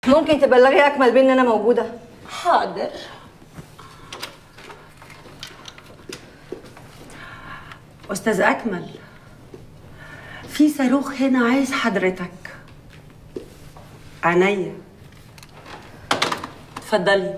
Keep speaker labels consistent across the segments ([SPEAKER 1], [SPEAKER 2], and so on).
[SPEAKER 1] ممكن تبلغي اكمل بيه ان انا موجوده
[SPEAKER 2] حاضر أستاذ أكمل في صاروخ هنا عايز حضرتك عينيا اتفضلي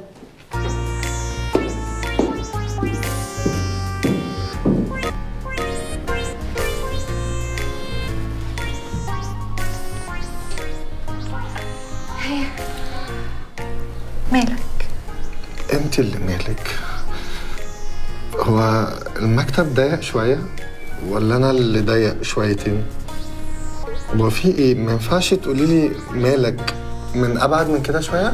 [SPEAKER 1] مالك
[SPEAKER 3] انت اللي مالك هو المكتب ضيق شوية ولا انا اللي ضيق شويتين هو في ايه ما ينفعش تقولي لي مالك من ابعد من كده شوية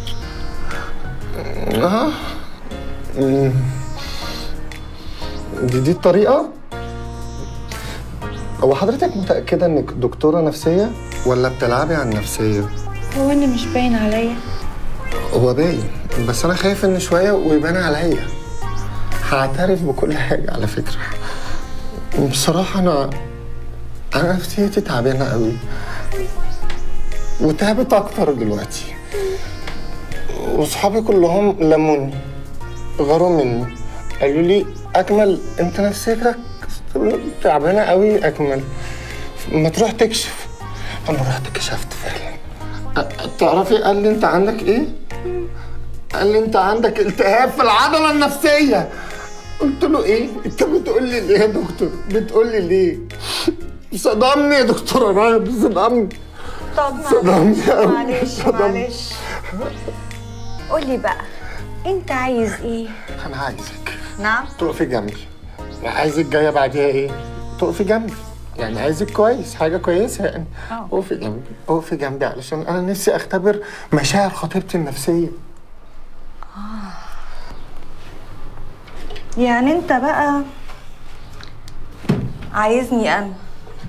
[SPEAKER 3] اه مم. دي دي الطريقة هو حضرتك متأكدة انك دكتورة نفسية ولا بتلعبي على النفسية؟
[SPEAKER 1] هو انا مش باين عليا
[SPEAKER 3] هو باين بس انا خايف ان شويه ويبان عليا هعترف بكل حاجه على فكره بصراحه انا انا نفسيتي تعبانه قوي وتعبت اكتر دلوقتي واصحابي كلهم لموني غاروا مني قالوا لي اكمل انت نفسيتك تعبانه قوي اكمل ما تروح تكشف انا رحت كشفت فعلا أ- تعرفي قال لي انت عندك ايه قال لي انت عندك التهاب في العضله النفسيه قلت له ايه انت بتقول لي ليه يا دكتور بتقول لي ليه صدمني يا دكتور راغب صدمني
[SPEAKER 1] طب
[SPEAKER 3] صدمني قوي
[SPEAKER 1] معلش معلش قولي بقى انت عايز ايه
[SPEAKER 3] انا عايزك
[SPEAKER 1] نعم
[SPEAKER 3] تقفي جنبي عايزك جايه بعديها ايه تقفي جنبي يعني عايزك كويس حاجه كويسه يعني
[SPEAKER 1] اه.
[SPEAKER 3] اقفي جنبي اقفي جنبي علشان انا نفسي اختبر مشاعر خطيبتي النفسيه
[SPEAKER 1] يعني انت بقى عايزني انا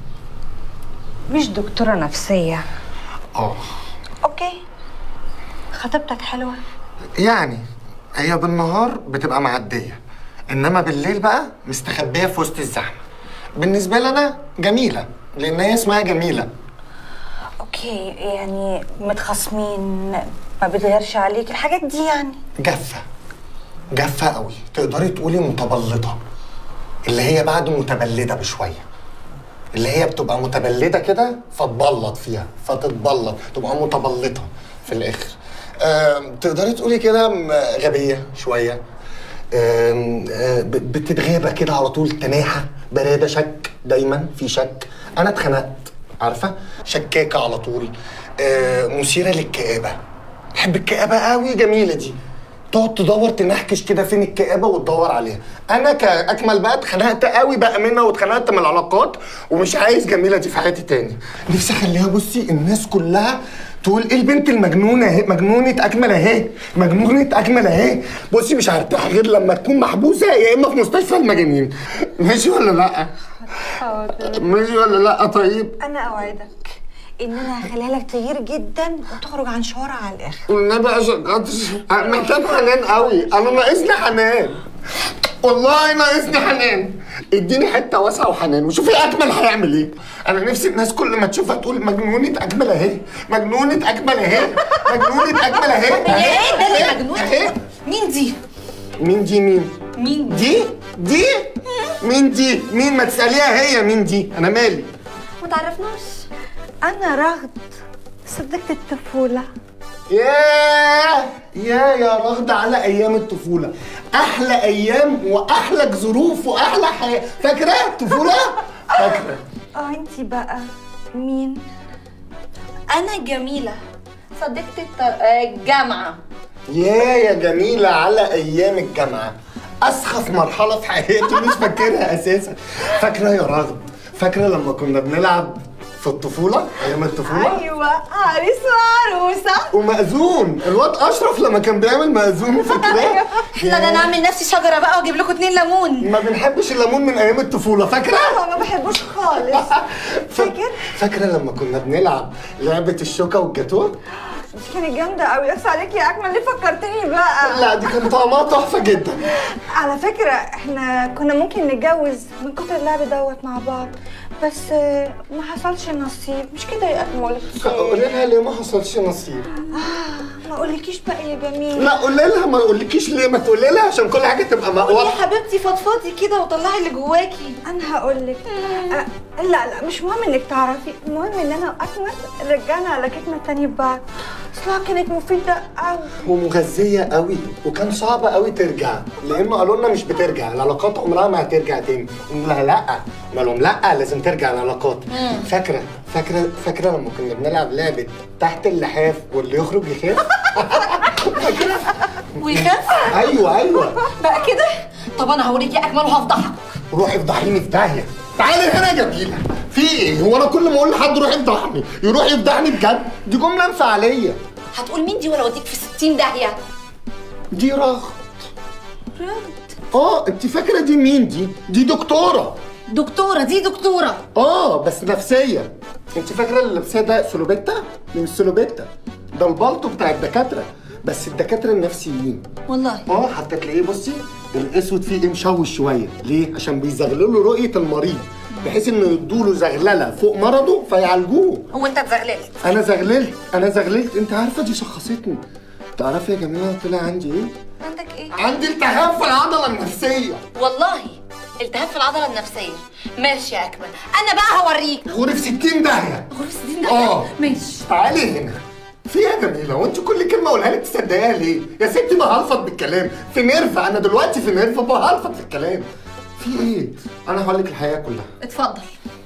[SPEAKER 1] مش دكتورة نفسية
[SPEAKER 3] اه
[SPEAKER 1] اوكي خطيبتك حلوة
[SPEAKER 3] يعني هي بالنهار بتبقى معديه انما بالليل بقى مستخبيه في وسط الزحمه بالنسبه لي انا جميله لان هي اسمها جميله
[SPEAKER 1] اوكي يعني متخاصمين ما بتغيرش عليك الحاجات دي يعني
[SPEAKER 3] جافه جافه قوي تقدري تقولي متبلطه اللي هي بعد متبلده بشويه اللي هي بتبقى متبلده كده فتبلط فيها فتتبلط تبقى متبلطه في الاخر آم، تقدري تقولي كده م- غبيه شويه آم، آه، ب- بتتغابى كده على طول تناحه برادة شك دايما في شك انا اتخنقت عارفه شكاكه على طول آه، مثيره للكآبه بحب الكآبه قوي جميله دي تقعد تدور تنحكش كده فين الكآبة وتدور عليها انا كاكمل بقى اتخنقت قوي بقى منها واتخنقت من العلاقات ومش عايز جميله دي في حياتي تاني نفسي اخليها بصي الناس كلها تقول ايه البنت المجنونه اهي مجنونه اكمل اهي مجنونه اكمل اهي بصي مش هرتاح غير لما تكون محبوسه يا اما في مستشفى المجانين ماشي ولا لا
[SPEAKER 1] حاضر
[SPEAKER 3] ماشي ولا لا طيب
[SPEAKER 1] انا اوعدك ان انا هخليها لك تغيير جدا وتخرج عن شعورها على الاخر
[SPEAKER 3] والنبي عشان خاطر انا محتاج حنان قوي انا ناقصني حنان والله ناقصني حنان اديني حته واسعه وحنان وشوفي اكمل هيعمل ايه انا نفسي الناس كل ما تشوفها تقول مجنونه اكمل اهي مجنونه اكمل اهي مجنونه اكمل اهي
[SPEAKER 1] ايه ده اللي
[SPEAKER 3] أهي،
[SPEAKER 1] مجنون
[SPEAKER 3] أهي.
[SPEAKER 1] مين دي
[SPEAKER 3] مين دي مين
[SPEAKER 1] مين
[SPEAKER 3] دي دي مين دي مين ما تساليها هي مين دي انا مالي
[SPEAKER 1] ما تعرفناش انا رغد صديقة الطفولة
[SPEAKER 3] ياه يا يا رغد على ايام الطفوله احلى ايام واحلى ظروف واحلى حياه فاكره طفوله فاكره
[SPEAKER 1] اه انتي بقى مين
[SPEAKER 4] انا جميله صديقه الت- الجامعه
[SPEAKER 3] يا يا جميله على ايام الجامعه اسخف مرحله في حياتي مش فاكرها اساسا فاكره يا رغد فاكره لما كنا بنلعب في الطفوله ايام الطفوله
[SPEAKER 1] ايوه عريس وعروسة
[SPEAKER 3] ومأذون الواد اشرف لما كان بيعمل مأذون فاكراه
[SPEAKER 4] احنا ده انا اعمل نفسي شجره بقى واجيب لكم اتنين ليمون
[SPEAKER 3] ما بنحبش الليمون من ايام الطفوله فاكره
[SPEAKER 1] ما بحبوش خالص فاكر
[SPEAKER 3] فاكره لما كنا بنلعب لعبه الشوكه والجاتوه
[SPEAKER 1] دي كانت جامدة قوي بس عليك يا أكمل ليه فكرتني بقى
[SPEAKER 3] لا دي كان طعمها تحفه جدا
[SPEAKER 1] على فكرة احنا كنا ممكن نتجوز من كتر اللعب دوت مع بعض بس آه، ما حصلش نصيب مش كده يا اكمل
[SPEAKER 3] قولي لها ليه ما حصلش نصيب
[SPEAKER 1] ما اقولكيش بقى يا جميل
[SPEAKER 3] لا قولي لها ما اقولكيش ليه ما تقولي لها عشان كل حاجه تبقى
[SPEAKER 4] قولي يا
[SPEAKER 3] مقوى
[SPEAKER 4] حبيبتي فضفضي كده وطلعي اللي جواكي
[SPEAKER 1] انا هقولك آه، لا لا مش مهم انك تعرفي المهم ان انا واكمل رجعنا علاقتنا تاني ببعض اصلها كانت مفيده قوي
[SPEAKER 3] ومغذيه قوي وكان صعب قوي ترجع لانه قالوا لنا مش بترجع العلاقات عمرها ما هترجع تاني قلنا لها لا قلنا لهم لا لازم ترجع العلاقات فاكره فاكره فاكره لما كنا بنلعب لعبه تحت اللحاف واللي يخرج يخاف
[SPEAKER 4] ويخاف
[SPEAKER 3] ايوه ايوه
[SPEAKER 4] بقى كده طب انا هوريكي اكمل وهفضحك
[SPEAKER 3] روحي افضحيني في داهيه تعالي هنا يا جميله في ايه هو انا كل ما اقول لحد روح افضحني يروح يفضحني بجد دي جمله انفعاليه
[SPEAKER 4] هتقول مين دي ولا اوديك في 60 داهيه
[SPEAKER 3] دي رغد اه انت فاكره دي مين دي دي دكتوره
[SPEAKER 4] دكتوره دي دكتوره
[SPEAKER 3] اه بس نفسيه انت فاكره اللي لابساه ده سلوبيتا دي مش سلوبيتا ده البلطو بتاع الدكاتره بس الدكاتره النفسيين
[SPEAKER 4] والله
[SPEAKER 3] اه حتى تلاقيه بصي الاسود فيه ايه مشوش شويه ليه عشان بيزغللوا رؤيه المريض بحيث انه يدوا له زغلله فوق مرضه فيعالجوه
[SPEAKER 4] هو انت اتزغللت
[SPEAKER 3] انا زغللت انا زغللت انت عارفه دي شخصتني تعرفي يا جميله طلع عندي ايه
[SPEAKER 4] عندك ايه
[SPEAKER 3] عندي التهاب في العضله النفسيه
[SPEAKER 4] والله التهاب في العضله النفسيه ماشي يا اكمل انا بقى هوريك
[SPEAKER 3] غرف 60 داهيه
[SPEAKER 4] غرفه 60 داهيه
[SPEAKER 3] اه
[SPEAKER 4] ماشي
[SPEAKER 3] تعالي هنا في يا جميله وانت كل كلمه اقولها لك تصدقيها ليه؟ يا ستي بهلفط بالكلام في نرفة انا دلوقتي في نرفة بهلفط في الكلام في ايه؟ انا هقول لك الحقيقه كلها
[SPEAKER 4] اتفضل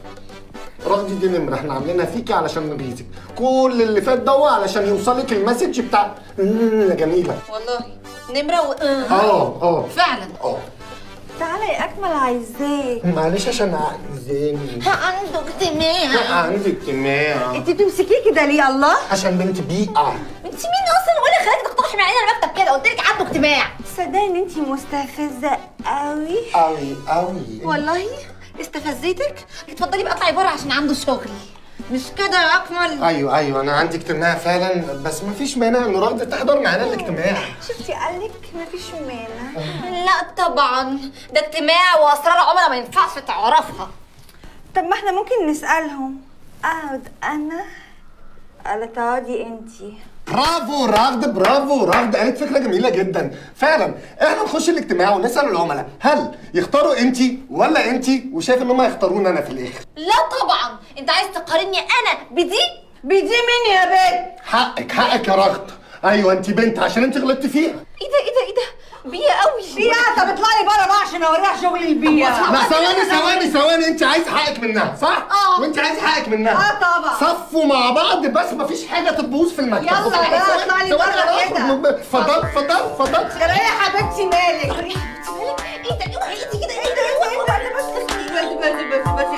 [SPEAKER 3] رغدي دي نمره احنا عاملينها فيكي علشان نغيظك كل اللي فات ده علشان يوصلك المسج بتاع مم، يا جميله
[SPEAKER 4] والله نمره و...
[SPEAKER 3] اه اه
[SPEAKER 4] فعلا
[SPEAKER 3] اه
[SPEAKER 1] تعالى يا اكمل عايزاك
[SPEAKER 3] معلش عشان عايزاني
[SPEAKER 4] عنده اجتماع
[SPEAKER 3] عندي اجتماع
[SPEAKER 1] انت بتمسكيه كده ليه الله
[SPEAKER 3] عشان بنت بيئة
[SPEAKER 4] انت مين اصلا وانا خليتك تقترحي معانا المكتب كده قلت لك عنده اجتماع
[SPEAKER 1] تصدقي ان انت مستفزه قوي
[SPEAKER 3] قوي قوي
[SPEAKER 4] والله استفزيتك اتفضلي بقى اطلعي بره عشان عنده شغل مش كده يا اكمل
[SPEAKER 3] ايوه ايوه انا عندي اجتماع فعلا بس مفيش مانع ان رغدة تحضر معانا الاجتماع
[SPEAKER 1] شفتي قالك مفيش مانع
[SPEAKER 4] لا طبعا ده اجتماع واسرار عملاء ما ينفعش تعرفها
[SPEAKER 1] طب ما احنا ممكن نسالهم اقعد انا ولا تقعدي انتي
[SPEAKER 3] برافو رغد برافو رغد قالت فكره جميله جدا فعلا احنا نخش الاجتماع ونسال العملاء هل يختاروا انت ولا انت وشايف ان هم يختاروني انا في الاخر
[SPEAKER 4] لا طبعا انت عايز تقارني انا بدي
[SPEAKER 1] بدي مين يا بنت
[SPEAKER 3] حقك حقك يا رغد ايوه انت بنت عشان انت غلطتي فيها
[SPEAKER 4] ايه ده ايه ده ايه ده بيا قوي
[SPEAKER 1] بيا طب اطلعي بره بقى عشان اوريها شغل البيا
[SPEAKER 3] لا ثواني ثواني ثواني انت عايز حقك منها صح؟
[SPEAKER 4] اه.
[SPEAKER 3] وانت عايز حقك منها
[SPEAKER 1] اه طبعا.
[SPEAKER 3] صفوا مع بعض بس مفيش حاجه تتبوظ في المكتب
[SPEAKER 1] يلا
[SPEAKER 3] بصي،
[SPEAKER 1] بقى،
[SPEAKER 3] ثواني-
[SPEAKER 1] اطلعي
[SPEAKER 3] ثواني
[SPEAKER 1] بره
[SPEAKER 3] انا
[SPEAKER 1] كده.
[SPEAKER 3] هخرج من- اتفضل اتفضل اتفضل
[SPEAKER 1] جرى يا حبيبتي مالك
[SPEAKER 4] مالك ايه ده اوعي ايدي كده ايه
[SPEAKER 1] ايه ده ايه ده ايه ده بس بس بس بس بس